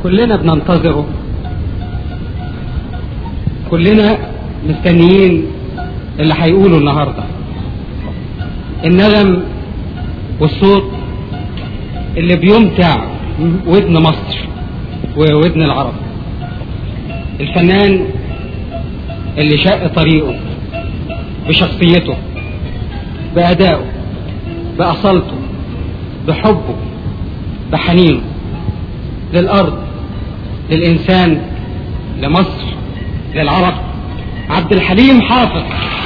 كلنا بننتظره كلنا مستنيين اللي هيقوله النهارده النغم والصوت اللي بيمتع ودن مصر وودن العرب الفنان اللي شق طريقه بشخصيته بأدائه بأصالته بحبه بحنينه للأرض للإنسان لمصر للعرب عبد الحليم حافظ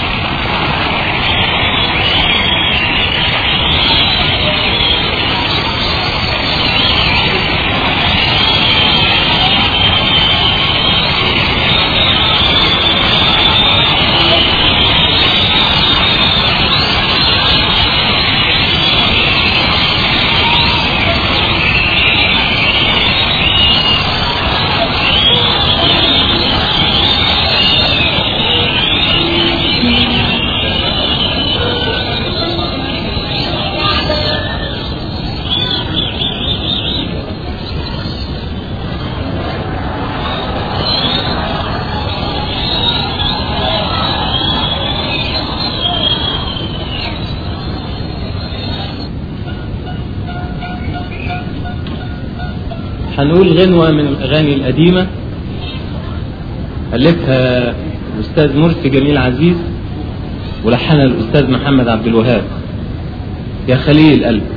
هنقول غنوة من الأغاني القديمة ألفها الأستاذ مرسي جميل عزيز ولحنها الأستاذ محمد عبد الوهاب يا خليل قلب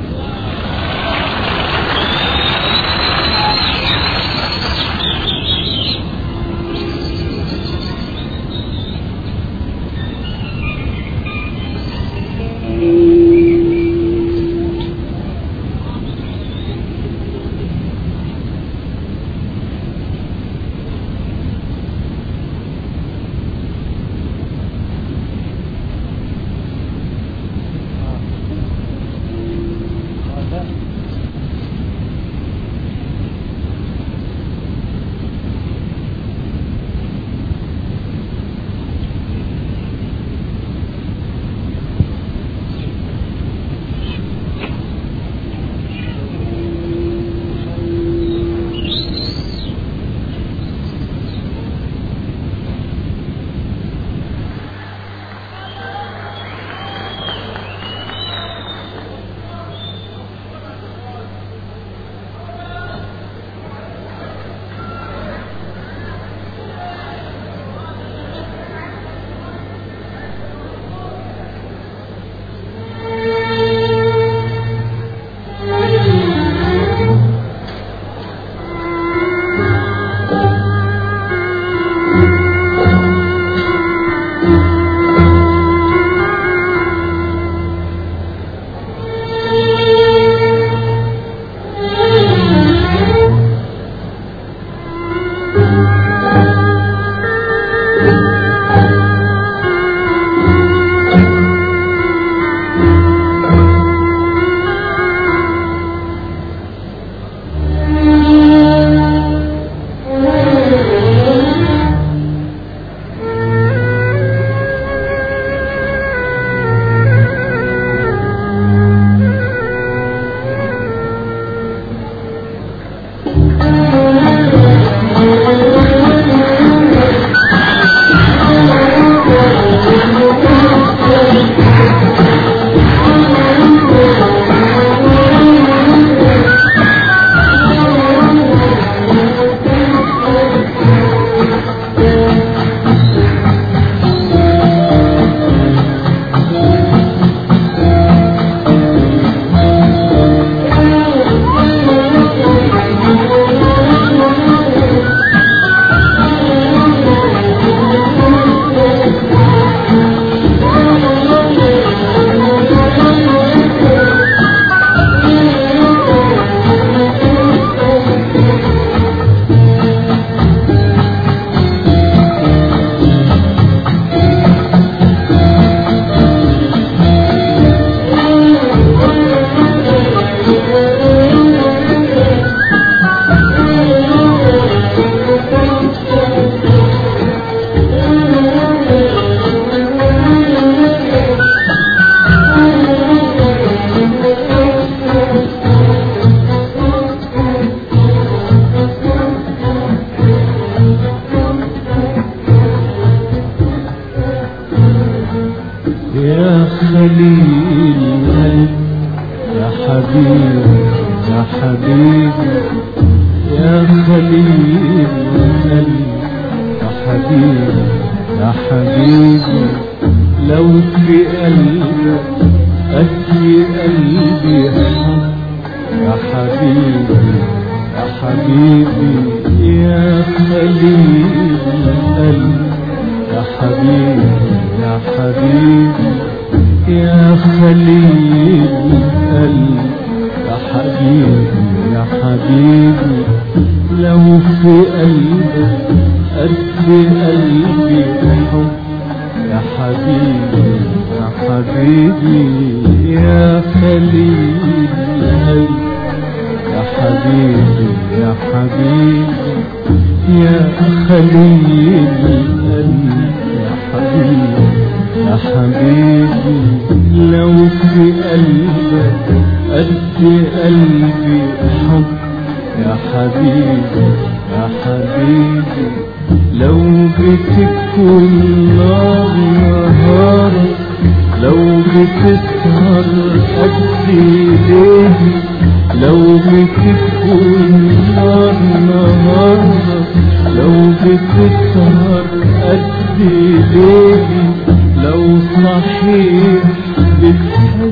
يا حبيبي يا حبيبي يا خليل قلبي يا حبيبي يا حبيبي لو في قلبك أدي قلبي حب يا حبيبي يا حبيبي يا خليل قلبي يا حبيبي يا حبيبي يا خليل قلبي يا حبيبي يا حبيبي لو في قلبك قد قلبي حب يا حبيبي يا حبيبي يا خليل قلبي يا حبيبي يا حبيبي يا خليل قلبي يا حبيبي يا حبيبي لو في قلبك قد قلبي حب يا حبيبي يا حبيبي لو بتكون نار نهار لو بتسهر قد ليه لو بتكون نار نهار لو بتسهر قد ليه لو صحيح بتحب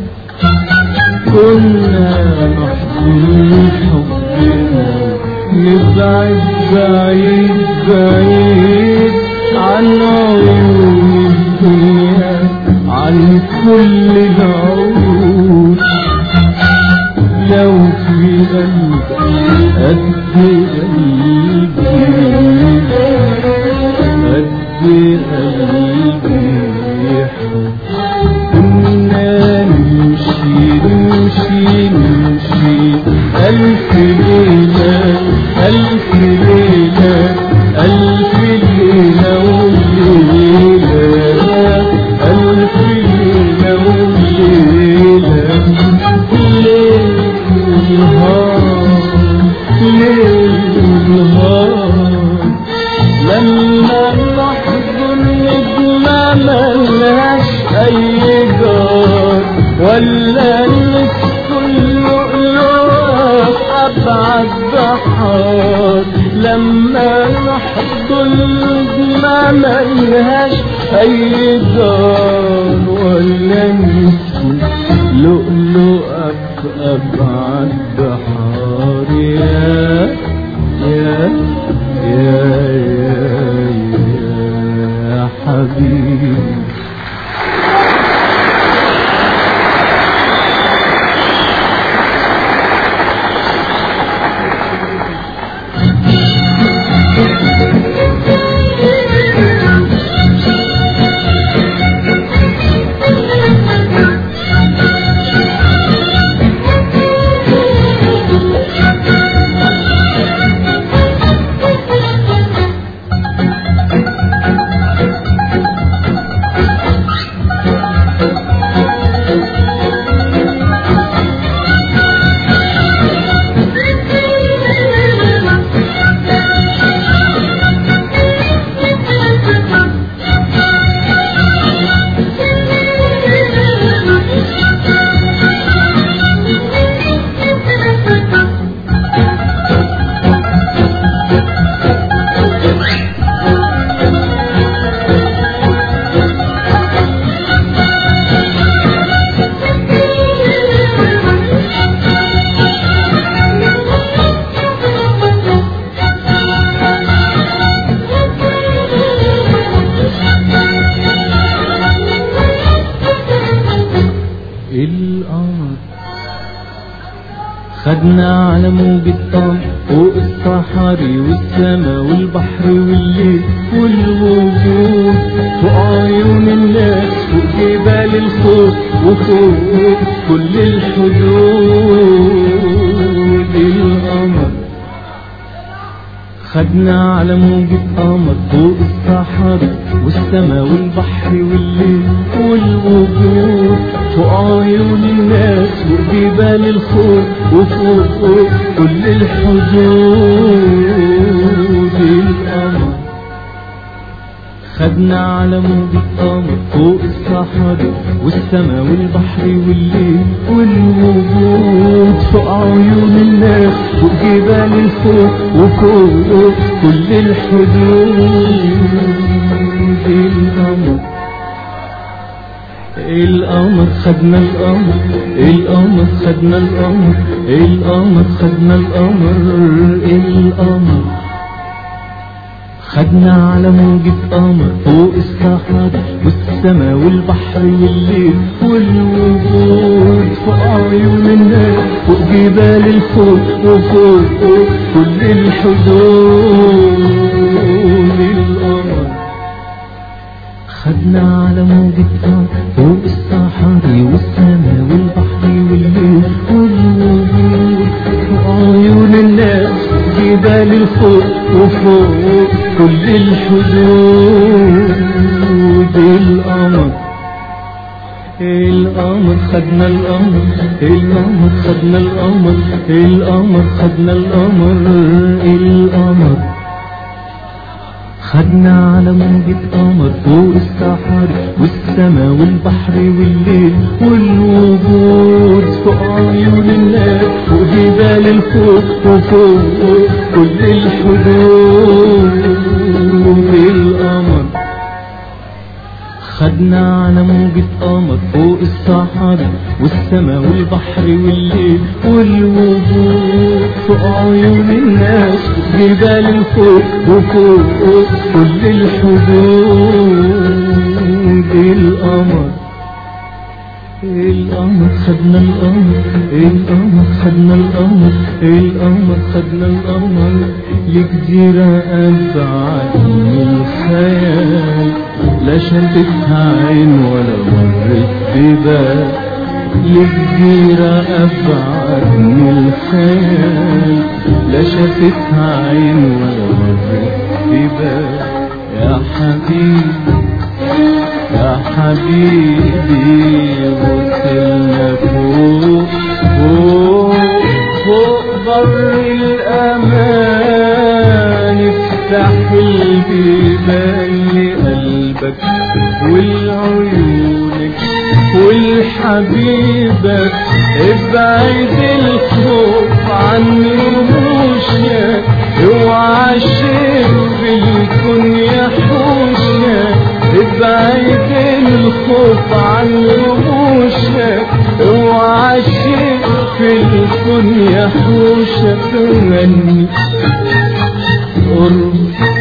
كنا نحضن حبنا نبعد بعيد بعيد عن عيون الدنيا عن كل العيون لو في قلبك قد قلبي قد قلبي يحب كنا نمشي نمشي نمشي ألف ليلة ألف ليلة ألف ليلة وليلة ألف ليلة وليلة ليل ونهار ليل ونهار لما نحضن نجمة ملهاش أي جار ولا نسكن لؤلؤة أبعد بحار لما نحضن نجمة ملهاش أي جار ولا نسكن لؤلؤة أبعد بحار يا يا يا يا يا حبيبي القمر خدنا على موج الطام فوق الصحاري والسما والبحر والليل والوجود فوق عيون الناس فوق جبال الخوف وفوق كل الحدود القمر خدنا على موج القمر فوق الصحراء والسما والبحر والليل والوجود فوق عيون الناس وجبال الخوف وفوق كل الحدود القمر خدنا على موج القمر فوق الصحراء والسما والبحر والليل والوجود فوق عيون الناس فوق جبال الفوق وفوق كل الحدود القمر القمر خدنا القمر القمر خدنا القمر القمر خدنا القمر القمر خدنا على موجة قمر فوق الصحراء والسما والبحر والليل والوجود فوق عيون الناس فوق جبال الفوق وفوق كل الحدود القمر خدنا على موجة قمر فوق الصحراء والسما والبحر والليل والوجود فوق عيون الناس جبال الفوق وفوق كل الحدود القمر القمر خدنا القمر القمر خدنا القمر القمر خدنا القمر القمر خدنا على موجة قمر فوق الصحراء والسما والبحر والليل والوجود فوق عيون الناس فوق جبال الفوق وفوق كل الحدود القمر خدنا على موجة قمر فوق الصحراء والسما والبحر والليل والوجود فوق عيون الناس جبال الفوق وفوق كل الحدود القمر القمر خدنا القمر القمر خدنا القمر القمر خدنا القمر لجزيرة أبعد من الخيال لا شافتها عين ولا مرت ببال لجزيرة أبعد من الخيال لا شافتها عين ولا مرت ببال يا حبيبي يا حبيبي وصلنا فوق فوق فوق بر الأمان افتح البيبان لقلبك ولعيونك والحبيبك ابعد الخوف عن رموشك اوعى شيء في الكون يحوشك ابعد الخوف عن رموشك اوعى شيء في الكون يحوشك غني قرب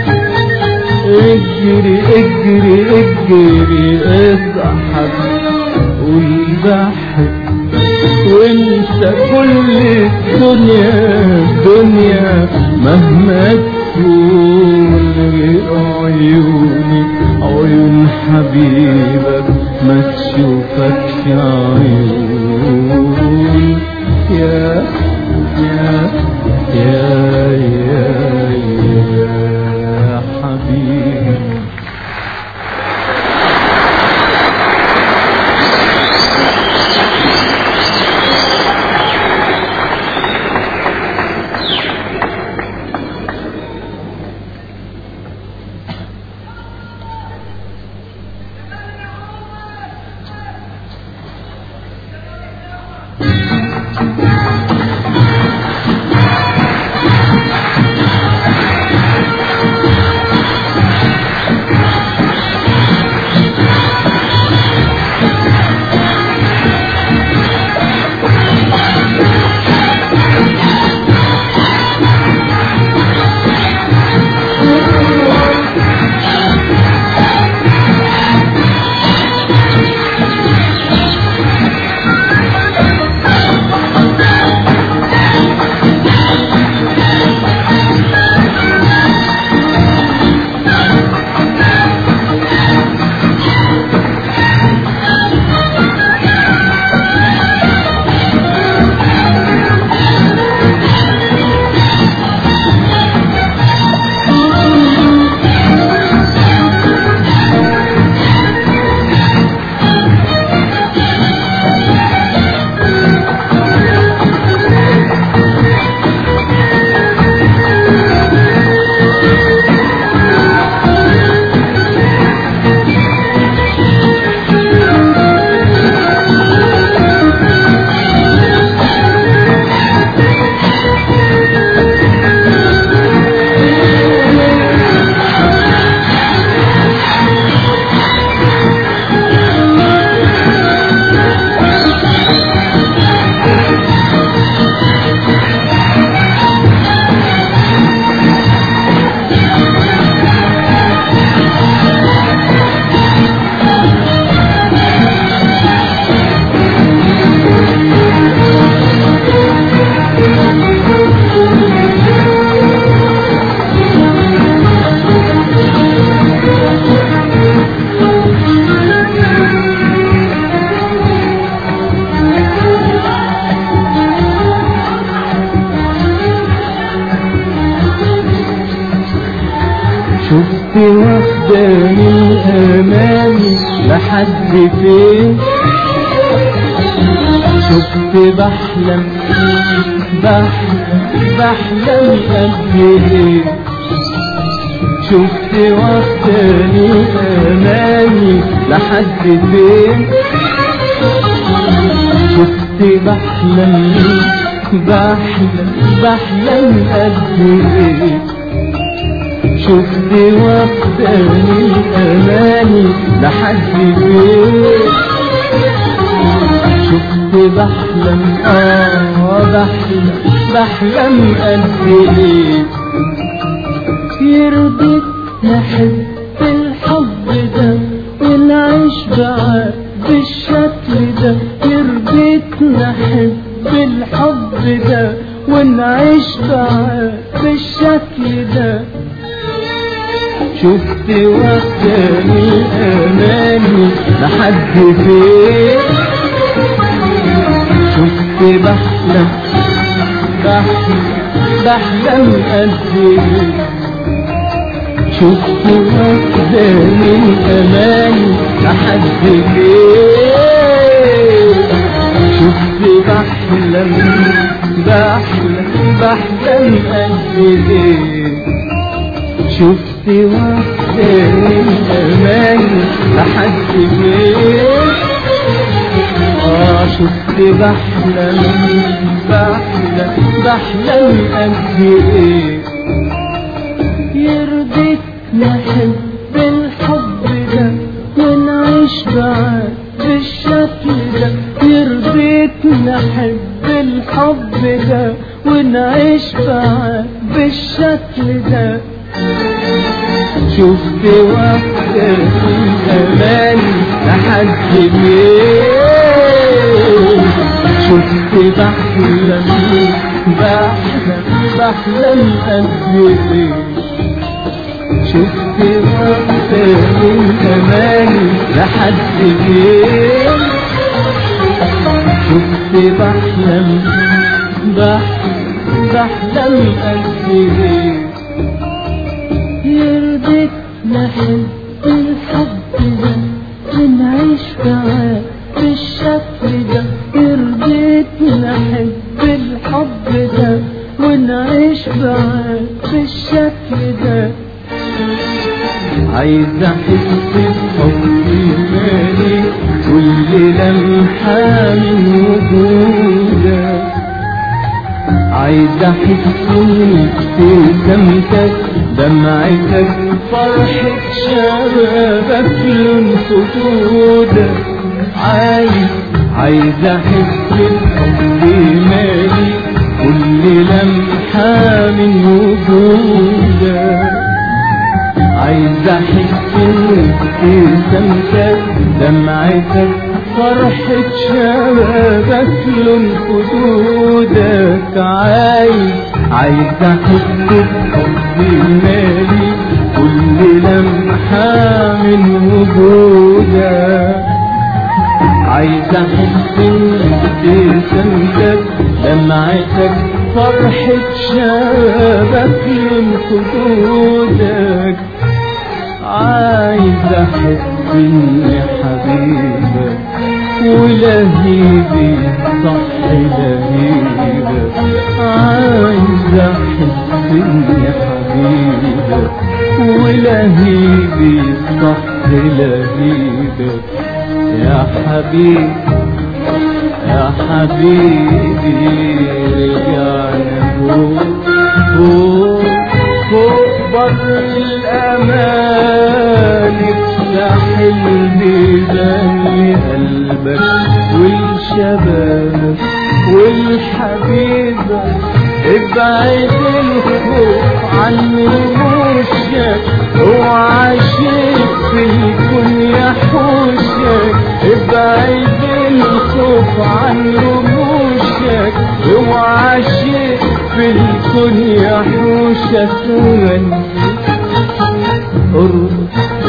اجري اجري اجري اضحك قول بحب وانسى كل الدنيا الدنيا مهما تكون غير عيوني عيون حبيبك ما تشوفك في عيوني يا يا يا يا يا حبيبي شفت واخداني الاماني لحد فين شفت بحلم بحلم بحلم قد ايه شفت واخداني الاماني لحد فين شفت بحلم بحلم بحلم قد ايه شفت واخداني الاماني لحد فين شفت بحلم اه بحلم بحلم قد ايه يرضيك نحب الحب ده ونعيش بعاد بالشكل ده يرضيك نحب الحب ده ونعيش بعاد بالشكل ده شفت وقتني اماني لحد فين شفت بحلم بحلم بحلم قد ايه شفت وقتني اماني لحد فين شفت بحلم بحلم بحلم قد ايه شفت وقتني الأمان لحد فين آه شفت بحلم بحلم بحلم قد إيه يرضيك نحب الحب ده ونعيش بعاد بالشكل ده يرضيك نحب الحب ده ونعيش بعاد بالشكل ده شفت وقت الأمان لحد فين شفت بحلم بحلم بحلم قد ايه شفت وقت الأمان لحد فين شفت بحلم بحلم بحلم قد ايه يرضيك نحب الحب ده ونعيش معاه بالشكل ده يرضيك نحب الحب ده ونعيش معاه بالشكل ده عايز احس بحبي مالي كل لمحة من وجودك عايز احس ابتسامتك دمعتك فرحة شبابك لون خدودك عايز عايز احس بحب مالي كل لمحة من وجودك عايز احس ابتسامتك دمعتك فرحة شبابك لون خدودك عايز عايز احس بحبي مالي كل لمحة من وجودك عايز احس ابتسامتك دمعتك فرحة شبابك من خدودك عايز احس اني حبيبك ولهيبي صح لهيبك عايز احس اني حبيبك ولهيبي صح لهيبك يا حبيبي يا حبيبي رجعنا فوق فوق فوق بر الأمان افتح البيبان لقلبك ولشبابك والحبيبة ابعد الخوف عن رموشك اوعى شيء في الكون يحوشك ابعد الخوف عن رموشك اوعى شيء في الكون يحوشك وغني ارقص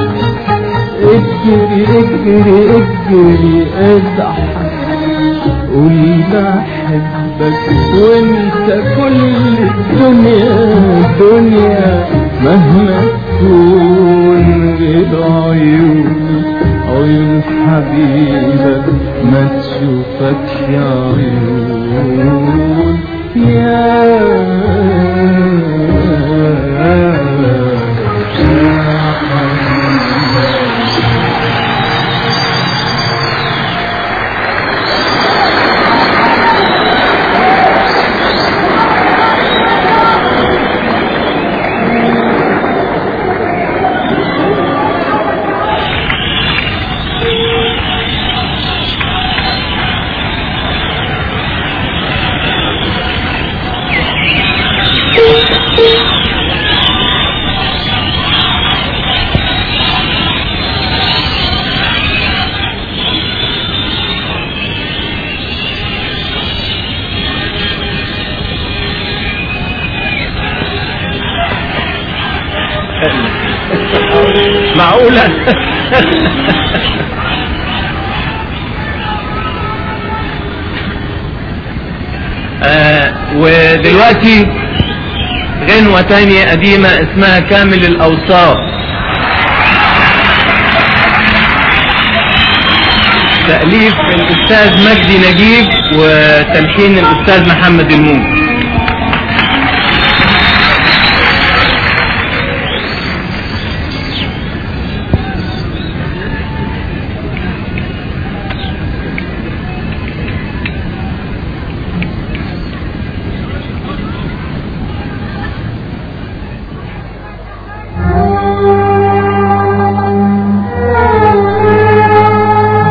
اجري اجري اجري اضحك قول بحبك وانت كل الدنيا دنيا مهما تكون غير عيوني عيون حبيبك ما تشوفك يا عيون يا معقولة آه ودلوقتي غنوة تانية قديمة اسمها كامل الأوصاف تأليف الأستاذ مجدي نجيب وتلحين الأستاذ محمد الموج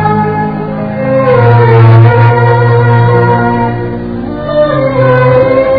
يا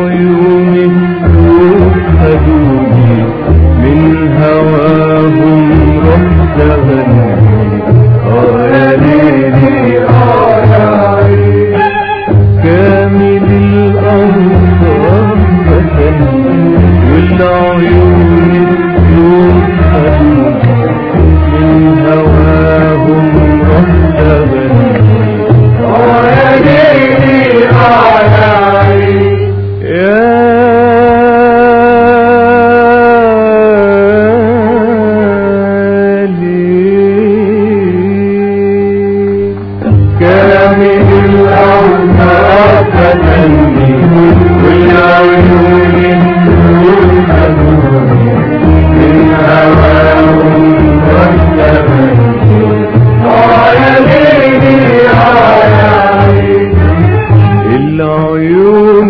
العيون السود خدوني من هواهم رحت غني اه يا ليلي اه يا عيني كامل الأنصار فتني والعيون السود خدوني من هواهم رحت غني اه يا ليلي اه يا عيني يا ليل كامل الأوصاف فتني والعيون النور خدوني من هواهم واستمني آه يا ليلي آه يا عيني العيون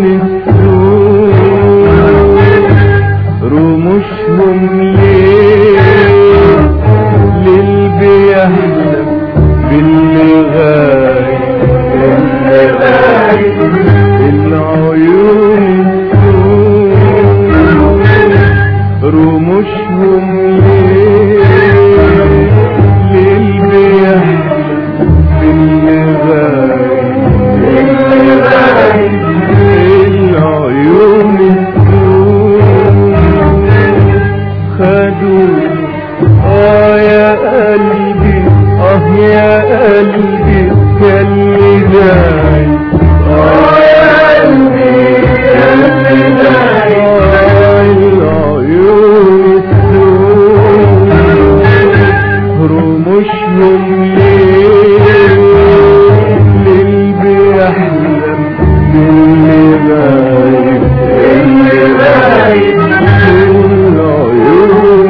السود رموشهم ليه ليل بيحلم باللي غايب اللي غايب العيون السود رموشهم ليه ليل بيحلم باللي غايب اللي غايب العيون السود خدوني اه يا قلبي اه يا قلبي يا اللي جاي اه يا قلبي يا اللي جاي اه العيون السود رموشهم ليه اللي بيحلم باللي غايب اللي غايب العيون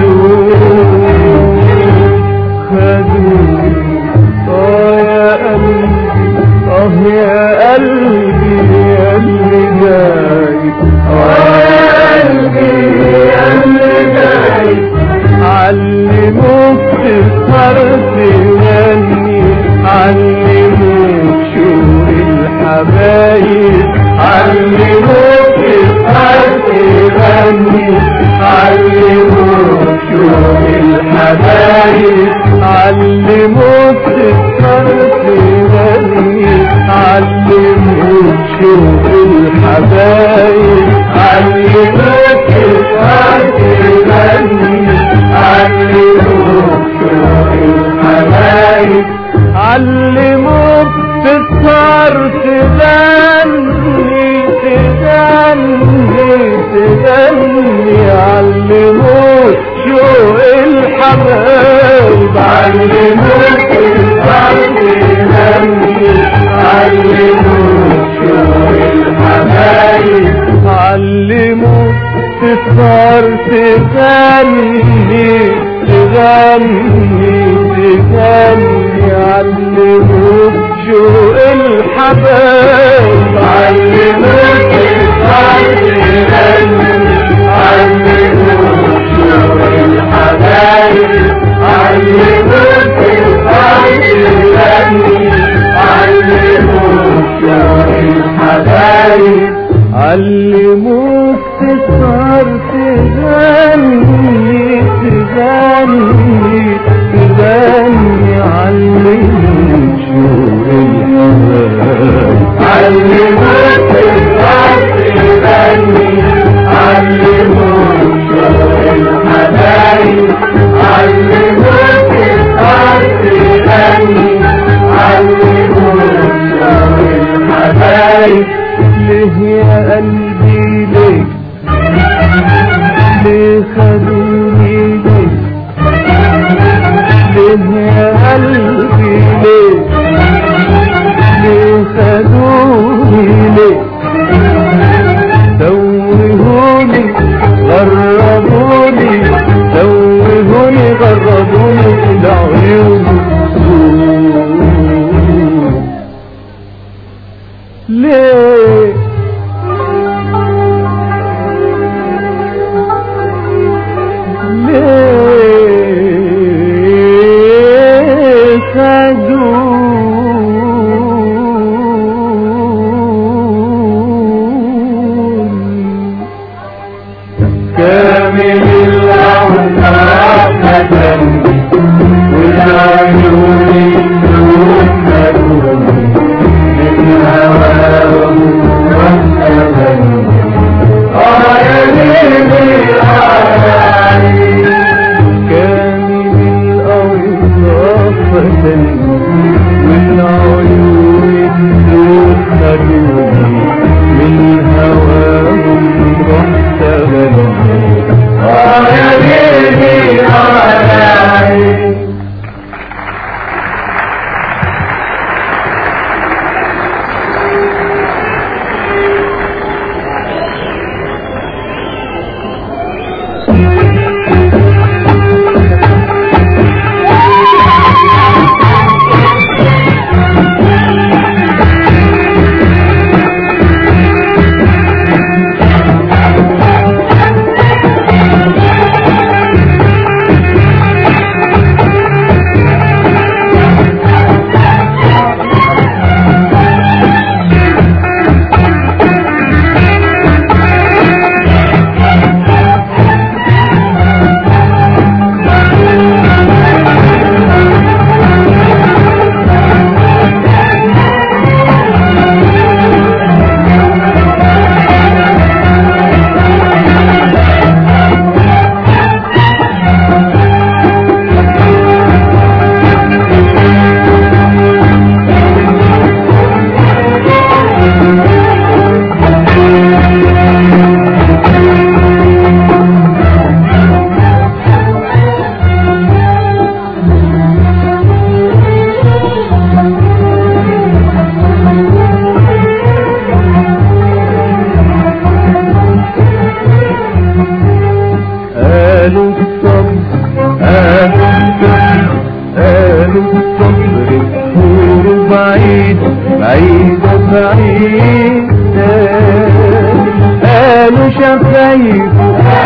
السود خدوني اه يا قلبي اه يا قلبي يا اللي جاي اه يا قلبي يا اللي جاي علموك تسهر تغني علموك شوق الحبايب علموك تسهر تغني علموك شوق الحبايب علموك تسهر تغني علموك شوق الحبايب علموك تسهر تغني علموك شوق الحبايب علموك تسهر تغني تغني تغني علموك شوق الحبايب علموك تسهر تغني علموك شوق الحبايب علموك تسهر تغني تغني تغني علموك شوق الحبايب علموك تسهر تغني علموك شوق الحبايب علموك تسهر تغني علموك شوق الحبايب علموك تسهر تغني تغني تغني علموك شوق الحبايب علموك تسهر تغني علموك شوق الحبايب علموك تسهر تغني علموك شوق الحبايب ليه يا قلبي ليه ليه خدوني ليه ليه يا قلبي ليه ليه خدوني ليه توهوني غربوني توهوني غربوني العيون السود ليه بعيد قالوا شفايف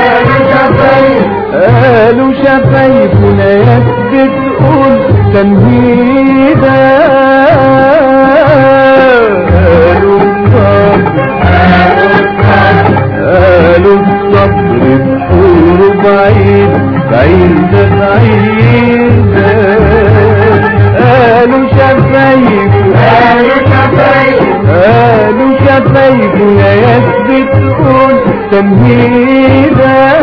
قالوا شفايفنا يثبت قول تمهيدا قالوا الصبر قالوا الصبر بحور بعيد بعيد بعيد قالوا شفايف قالوا شفايفنا يثبت قول تمهيدا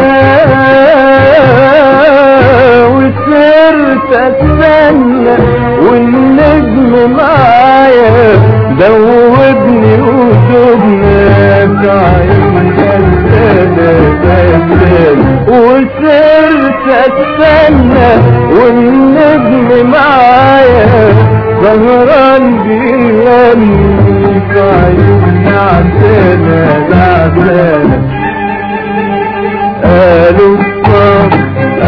وسرت اتمنى والنجم معايا دوبني وشوفنا في عيننا وسرت اتمنى والنجم معايا سهران بيغني في عيننا عسانا العسانا قالوا الصبر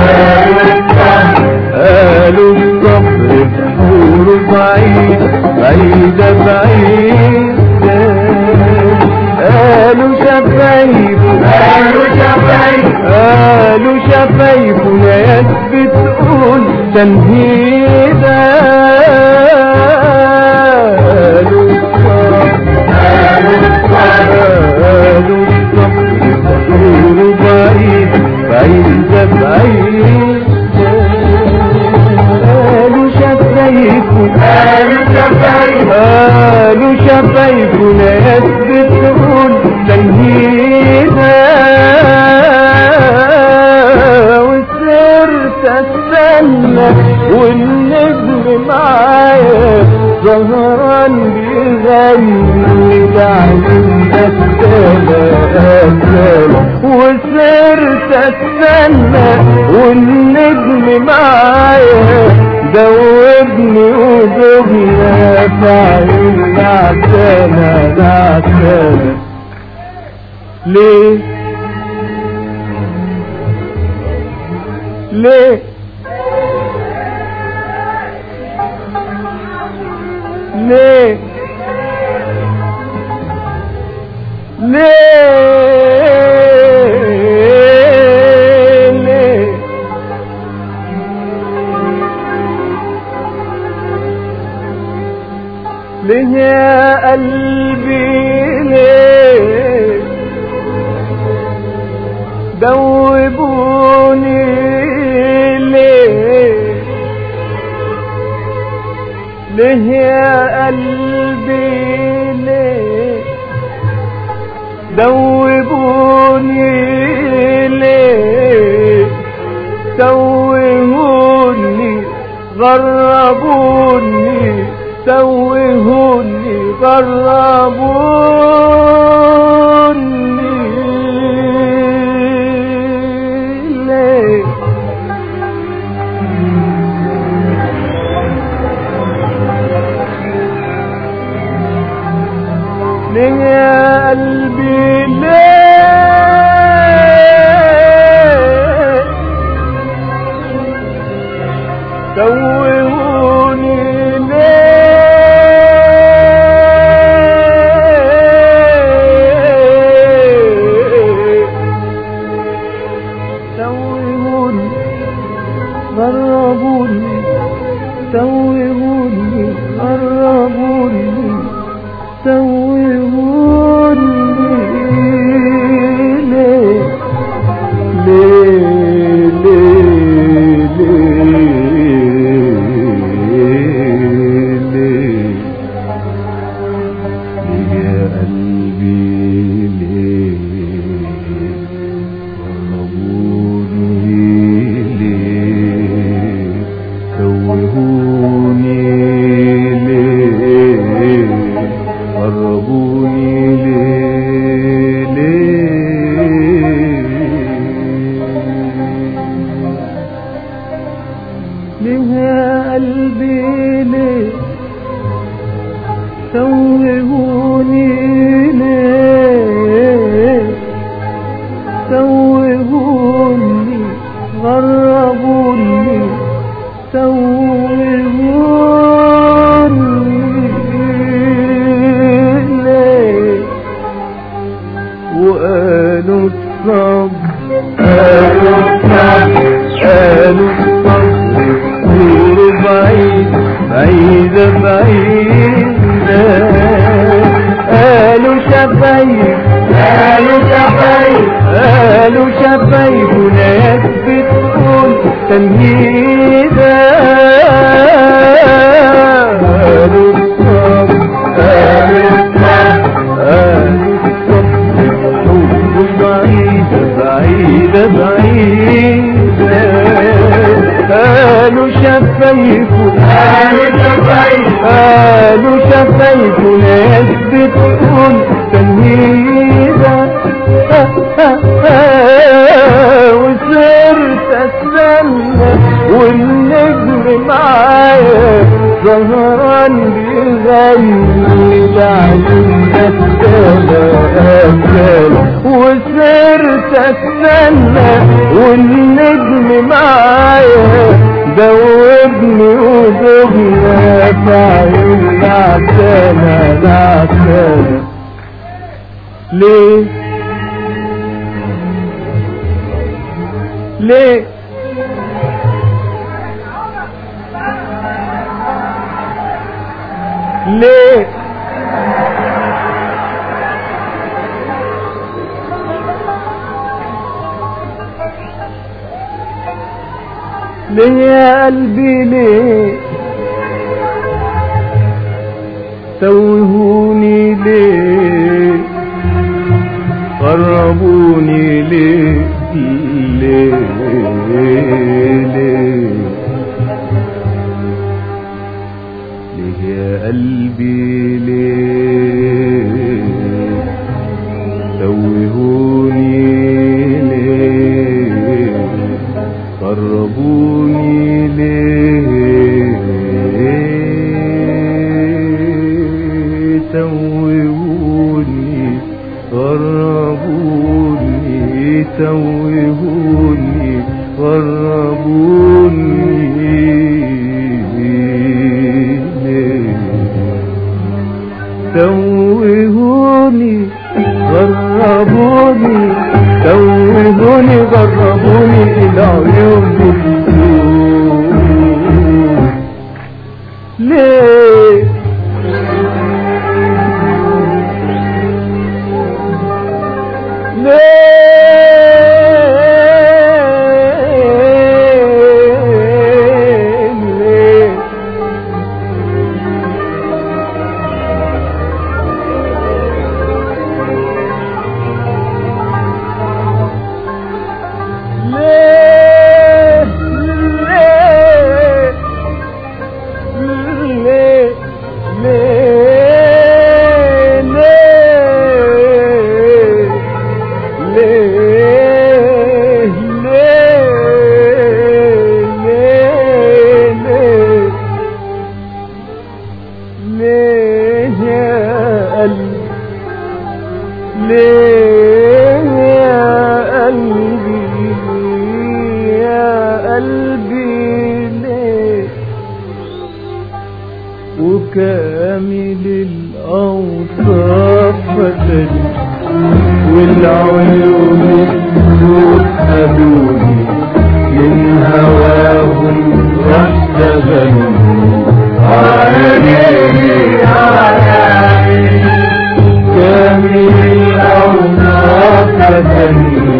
قالوا الصبر بحور بعيد بعيدة بعيدة قالوا شفايف قالوا شفايفنا يثبت قول تنهيدا قالوا الصبر قالوا الصبر بحور بعيد بعيدة بعيدة قالوا شفايفنا قالوا شفايفنا يثبت قول تنهيدا وسرت استنى والنجم معايا سهران بيغني تعلم السنة السنة وسرت استنى والنجم معايا دوبني ودبنا في عيون العسانة العسانة ليه ليه ليه ليه ليه ليه يا قلبي ليه دوبوني ليه ليه يا قلبي ليه دوبوني ليه توهوني غربوني توهوني غربوني ليه ليه يا قلبي ليه توهوني قالوا الصبر قالوا الصبر قالوا الصبر نور بعيد بعيدة بعيدة قالوا شفايف قالوا شفايف قالوا شفايفنا يكفي تكون تمهيدا قالوا الصبر قالوا الصبر قالوا الصبر حب بعيدة بعيدة بعيدة قالوا شفايفه قالوا شفايفه قالوا شفايفه يثبت تكون تمهيدا وصرت استنى والنجم معايا سهران بيغني لعيون أسالة أسالة وصرت استنى والنجم معايا دوبني ودبنا في عيون العسالة العسالة ليه ليه ليه ليه يا قلبي ليه توهوني ليه قربوني ليه ليه ليه ليه يا قلبي ليه توهوني ليه قربوني ليه توهوني قربوني توهوني قربوني ليه توهوني غربوني توهوني غربوني إلى عيون النور ليه ليه ليه ليه ليه ليه ليه ليه ليه ليه ليه ليه يا قلبي ليه يا قلبي يا قلبي ليه وكامل الأوصاف فتني والعيون السود خدوني من هواهم واستغنوا عيني عيني كامل الأوصاف فتني